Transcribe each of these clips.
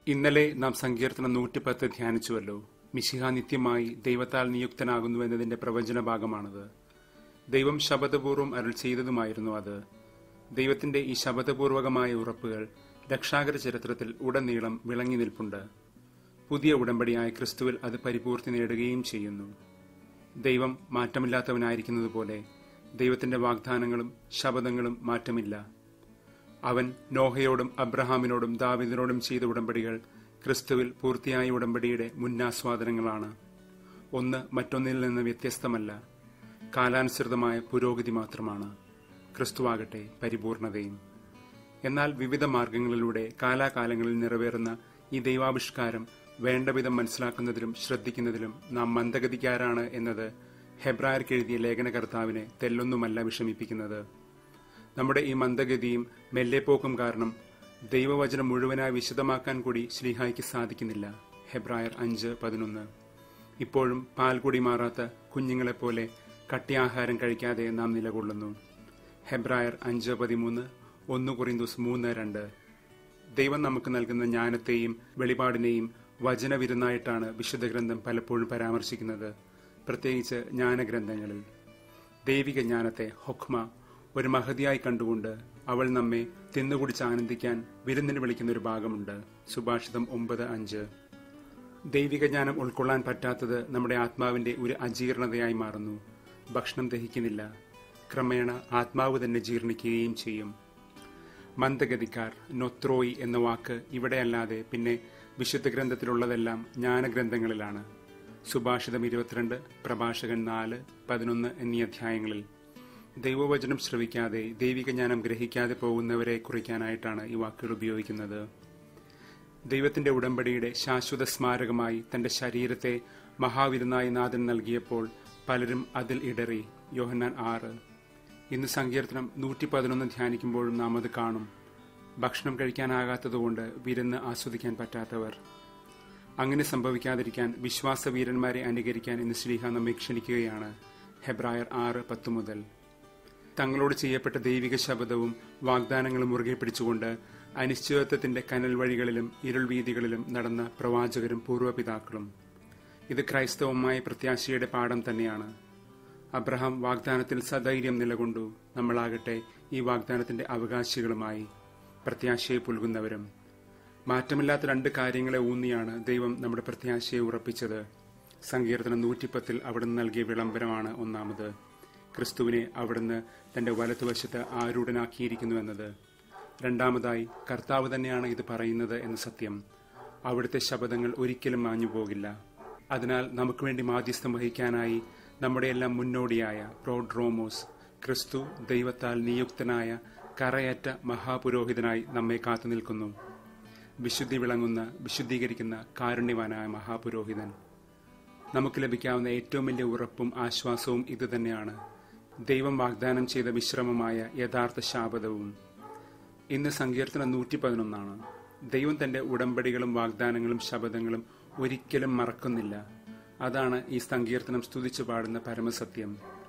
ഇന്നലെ നാം സങ്കീർത്തനം നൂറ്റിപ്പത്ത് ധ്യാനിച്ചുവല്ലോ മിശിഹ നിത്യമായി ദൈവത്താൽ നിയുക്തനാകുന്നു എന്നതിന്റെ പ്രവചന ഭാഗമാണത് ദൈവം ശബദപൂർവ്വം അരുൾ ചെയ്തതുമായിരുന്നു അത് ദൈവത്തിന്റെ ഈ ശബദപൂർവകമായ ഉറപ്പുകൾ രക്ഷാകര ചരിത്രത്തിൽ ഉടനീളം വിളങ്ങി നിൽപ്പുണ്ട് പുതിയ ഉടമ്പടിയായ ക്രിസ്തുവിൽ അത് പരിപൂർത്തി നേടുകയും ചെയ്യുന്നു ദൈവം മാറ്റമില്ലാത്തവനായിരിക്കുന്നതുപോലെ ദൈവത്തിന്റെ വാഗ്ദാനങ്ങളും ശബദങ്ങളും മാറ്റമില്ല അവൻ നോഹയോടും അബ്രഹാമിനോടും ദാവിദിനോടും ചെയ്ത ഉടമ്പടികൾ ക്രിസ്തുവിൽ പൂർത്തിയായ ഉടമ്പടിയുടെ മുന്നാസ്വാദനങ്ങളാണ് ഒന്ന് മറ്റൊന്നിൽ നിന്ന് വ്യത്യസ്തമല്ല കാലാനുസൃതമായ പുരോഗതി മാത്രമാണ് ക്രിസ്തുവാകട്ടെ പരിപൂർണതയും എന്നാൽ വിവിധ മാർഗങ്ങളിലൂടെ കാലാകാലങ്ങളിൽ നിറവേറുന്ന ഈ ദൈവാവിഷ്കാരം വേണ്ടവിധം മനസ്സിലാക്കുന്നതിലും ശ്രദ്ധിക്കുന്നതിലും നാം മന്ദഗതിക്കാരാണ് എന്നത് ഹെബ്രായർക്ക് എഴുതിയ ലേഖനകർത്താവിനെ തെല്ലൊന്നുമല്ല വിഷമിപ്പിക്കുന്നത് നമ്മുടെ ഈ മന്ദഗതിയും മെല്ലെപ്പോക്കും കാരണം ദൈവവചനം മുഴുവനായി വിശദമാക്കാൻ കൂടി ശ്രീഹായിക്ക് സാധിക്കുന്നില്ല ഹെബ്രായർ അഞ്ച് പതിനൊന്ന് ഇപ്പോഴും പാൽ കൂടി മാറാത്ത കുഞ്ഞുങ്ങളെപ്പോലെ കട്ടിയാഹാരം കഴിക്കാതെ നാം നിലകൊള്ളുന്നു ഹെബ്രായർ അഞ്ച് പതിമൂന്ന് ഒന്ന് കുറിന്തൂസ് മൂന്ന് രണ്ട് ദൈവം നമുക്ക് നൽകുന്ന ജ്ഞാനത്തെയും വെളിപാടിനെയും വചനവിരുന്നായിട്ടാണ് വിശുദ്ധ ഗ്രന്ഥം പലപ്പോഴും പരാമർശിക്കുന്നത് പ്രത്യേകിച്ച് ജ്ഞാനഗ്രന്ഥങ്ങളിൽ ദൈവിക ജ്ഞാനത്തെ ഹൊഖ്മ ഒരു മഹതിയായി കണ്ടുകൊണ്ട് അവൾ നമ്മെ തിന്നുകുടിച്ച് ആനന്ദിക്കാൻ വിരുന്നിന് വിളിക്കുന്ന ഒരു ഭാഗമുണ്ട് സുഭാഷിതം ഒമ്പത് അഞ്ച് ദൈവിക ജ്ഞാനം ഉൾക്കൊള്ളാൻ പറ്റാത്തത് നമ്മുടെ ആത്മാവിന്റെ ഒരു അജീർണതയായി മാറുന്നു ഭക്ഷണം ദഹിക്കുന്നില്ല ക്രമേണ ആത്മാവ് തന്നെ ജീർണിക്കുകയും ചെയ്യും മന്ദഗതിക്കാർ നൊത്രോയി എന്ന വാക്ക് ഇവിടെയല്ലാതെ പിന്നെ വിശുദ്ധ ഗ്രന്ഥത്തിലുള്ളതെല്ലാം ജ്ഞാനഗ്രന്ഥങ്ങളിലാണ് സുഭാഷിതം ഇരുപത്തിരണ്ട് പ്രഭാഷകൻ നാല് പതിനൊന്ന് എന്നീ അധ്യായങ്ങളിൽ ദൈവവചനം ശ്രവിക്കാതെ ദൈവിക ജ്ഞാനം ഗ്രഹിക്കാതെ പോകുന്നവരെ കുറിക്കാനായിട്ടാണ് ഈ വാക്കുകൾ ഉപയോഗിക്കുന്നത് ദൈവത്തിന്റെ ഉടമ്പടിയുടെ ശാശ്വത സ്മാരകമായി തന്റെ ശരീരത്തെ മഹാവിരുന്നായി നാഥൻ നൽകിയപ്പോൾ പലരും അതിൽ ഇടറി യോഹന്നാൻ ആറ് ഇന്ന് സങ്കീർത്തനം നൂറ്റി പതിനൊന്ന് ധ്യാനിക്കുമ്പോഴും നാം അത് കാണും ഭക്ഷണം കഴിക്കാനാകാത്തതുകൊണ്ട് വിരുന്ന് ആസ്വദിക്കാൻ പറ്റാത്തവർ അങ്ങനെ സംഭവിക്കാതിരിക്കാൻ വിശ്വാസവീരന്മാരെ അനുകരിക്കാൻ ഇന്ന് ശ്രീഹ നമ്മെ ക്ഷണിക്കുകയാണ് ഹെബ്രായർ ആറ് പത്ത് മുതൽ തങ്ങളോട് ചെയ്യപ്പെട്ട ദൈവിക ശബ്ദവും വാഗ്ദാനങ്ങളും മുറുകെ പിടിച്ചുകൊണ്ട് അനിശ്ചിതത്വത്തിന്റെ കനൽ വഴികളിലും ഇരുൾ വീതികളിലും നടന്ന പ്രവാചകരും പൂർവ്വപിതാക്കളും ഇത് ക്രൈസ്തവമായ പ്രത്യാശയുടെ പാഠം തന്നെയാണ് അബ്രഹാം വാഗ്ദാനത്തിൽ സധൈര്യം നിലകൊണ്ടു നമ്മളാകട്ടെ ഈ വാഗ്ദാനത്തിന്റെ അവകാശികളുമായി പ്രത്യാശയെ പുൽകുന്നവരും മാറ്റമില്ലാത്ത രണ്ട് കാര്യങ്ങളെ ഊന്നിയാണ് ദൈവം നമ്മുടെ പ്രത്യാശയെ ഉറപ്പിച്ചത് സങ്കീർത്തനം നൂറ്റിപ്പത്തിൽ അവിടുന്ന് നൽകിയ വിളംബരമാണ് ഒന്നാമത് ക്രിസ്തുവിനെ അവിടുന്ന് തന്റെ വലതുവശത്ത് ആരൂഢനാക്കിയിരിക്കുന്നുവെന്നത് രണ്ടാമതായി കർത്താവ് തന്നെയാണ് ഇത് പറയുന്നത് എന്ന സത്യം അവിടുത്തെ ശബ്ദങ്ങൾ ഒരിക്കലും മാഞ്ഞു പോകില്ല അതിനാൽ നമുക്ക് വേണ്ടി മാധ്യസ്ഥം വഹിക്കാനായി നമ്മുടെയെല്ലാം മുന്നോടിയായ പ്രോഡ്രോമോസ് ക്രിസ്തു ദൈവത്താൽ നിയുക്തനായ കറയറ്റ മഹാപുരോഹിതനായി നമ്മെ കാത്തു നിൽക്കുന്നു വിശുദ്ധി വിളങ്ങുന്ന വിശുദ്ധീകരിക്കുന്ന കാരുണ്യവാനായ മഹാപുരോഹിതൻ നമുക്ക് ലഭിക്കാവുന്ന ഏറ്റവും വലിയ ഉറപ്പും ആശ്വാസവും ഇതുതന്നെയാണ് ദൈവം വാഗ്ദാനം ചെയ്ത വിശ്രമമായ യഥാർത്ഥ ശാപതവും ഇന്ന് സങ്കീർത്തനം നൂറ്റി പതിനൊന്നാണ് ദൈവം തന്റെ ഉടമ്പടികളും വാഗ്ദാനങ്ങളും ശബദങ്ങളും ഒരിക്കലും മറക്കുന്നില്ല അതാണ് ഈ സങ്കീർത്തനം സ്തുതിച്ചു പാടുന്ന പരമസത്യം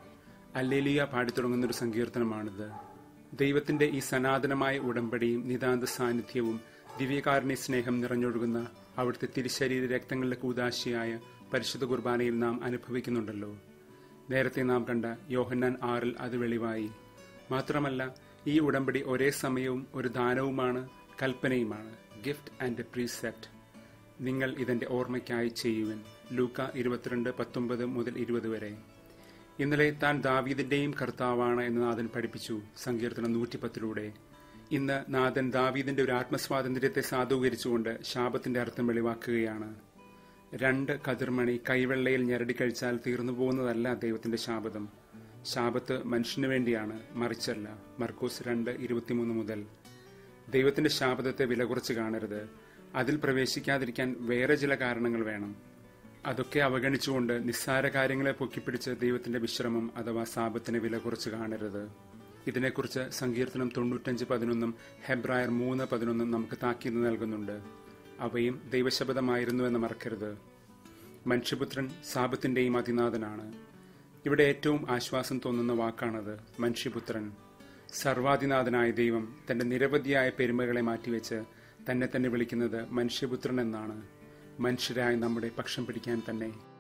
അല്ലേലിയ പാടിത്തുടങ്ങുന്ന ഒരു സങ്കീർത്തനമാണിത് ദൈവത്തിന്റെ ഈ സനാതനമായ ഉടമ്പടിയും നിതാന്ത സാന്നിധ്യവും ദിവ്യകാരുണ്യ സ്നേഹം നിറഞ്ഞൊഴുകുന്ന അവിടുത്തെ തിരുശരീര രക്തങ്ങളുടെ കൂതാശിയായ പരിശുദ്ധ കുർബാനയിൽ നാം അനുഭവിക്കുന്നുണ്ടല്ലോ നേരത്തെ നാം കണ്ട യോഹന്നാൻ ആറിൽ അത് വെളിവായി മാത്രമല്ല ഈ ഉടമ്പടി ഒരേ സമയവും ഒരു ദാനവുമാണ് കൽപ്പനയുമാണ് ഗിഫ്റ്റ് ആൻഡ് പ്രീസെപ്റ്റ് നിങ്ങൾ ഇതെന്റെ ഓർമ്മയ്ക്കായി ചെയ്യുവൻ ലൂക്ക ഇരുപത്തിരണ്ട് പത്തൊമ്പത് മുതൽ ഇരുപത് വരെ ഇന്നലെ താൻ ദാവീദിന്റെയും കർത്താവാണ് എന്ന് നാഥൻ പഠിപ്പിച്ചു സങ്കീർത്തനം നൂറ്റിപ്പത്തിലൂടെ ഇന്ന് നാഥൻ ദാവീദിന്റെ ഒരു ആത്മസ്വാതന്ത്ര്യത്തെ സാധൂകരിച്ചുകൊണ്ട് ശാപത്തിന്റെ അർത്ഥം വെളിവാക്കുകയാണ് രണ്ട് കതിർമണി കൈവെള്ളയിൽ ഞെരടിക്കഴിച്ചാൽ തീർന്നു പോകുന്നതല്ല ദൈവത്തിന്റെ ശാപതം ശാപത്ത് മനുഷ്യന് വേണ്ടിയാണ് മറിച്ചല്ല മർക്കോസ് രണ്ട് ഇരുപത്തിമൂന്ന് മുതൽ ദൈവത്തിന്റെ ശാപതത്തെ വില കുറച്ച് കാണരുത് അതിൽ പ്രവേശിക്കാതിരിക്കാൻ വേറെ ചില കാരണങ്ങൾ വേണം അതൊക്കെ അവഗണിച്ചുകൊണ്ട് നിസ്സാര കാര്യങ്ങളെ പൊക്കിപ്പിടിച്ച് ദൈവത്തിന്റെ വിശ്രമം അഥവാ സാപത്തിനെ വില കുറച്ച് കാണരുത് ഇതിനെക്കുറിച്ച് സങ്കീർത്തനം തൊണ്ണൂറ്റഞ്ച് പതിനൊന്നും ഹെബ്രായർ മൂന്ന് പതിനൊന്നും നമുക്ക് താക്കീത് നൽകുന്നുണ്ട് അവയും ദൈവശബ്ദമായിരുന്നുവെന്ന് മറക്കരുത് മനുഷ്യപുത്രൻ സാപത്തിന്റെയും അതിനാഥനാണ് ഇവിടെ ഏറ്റവും ആശ്വാസം തോന്നുന്ന വാക്കാണത് മനുഷ്യപുത്രൻ സർവാധിനാഥനായ ദൈവം തന്റെ നിരവധിയായ പെരുമകളെ മാറ്റിവെച്ച് തന്നെ തന്നെ വിളിക്കുന്നത് മനുഷ്യപുത്രൻ എന്നാണ് മനുഷ്യരായ നമ്മുടെ പക്ഷം പിടിക്കാൻ തന്നെ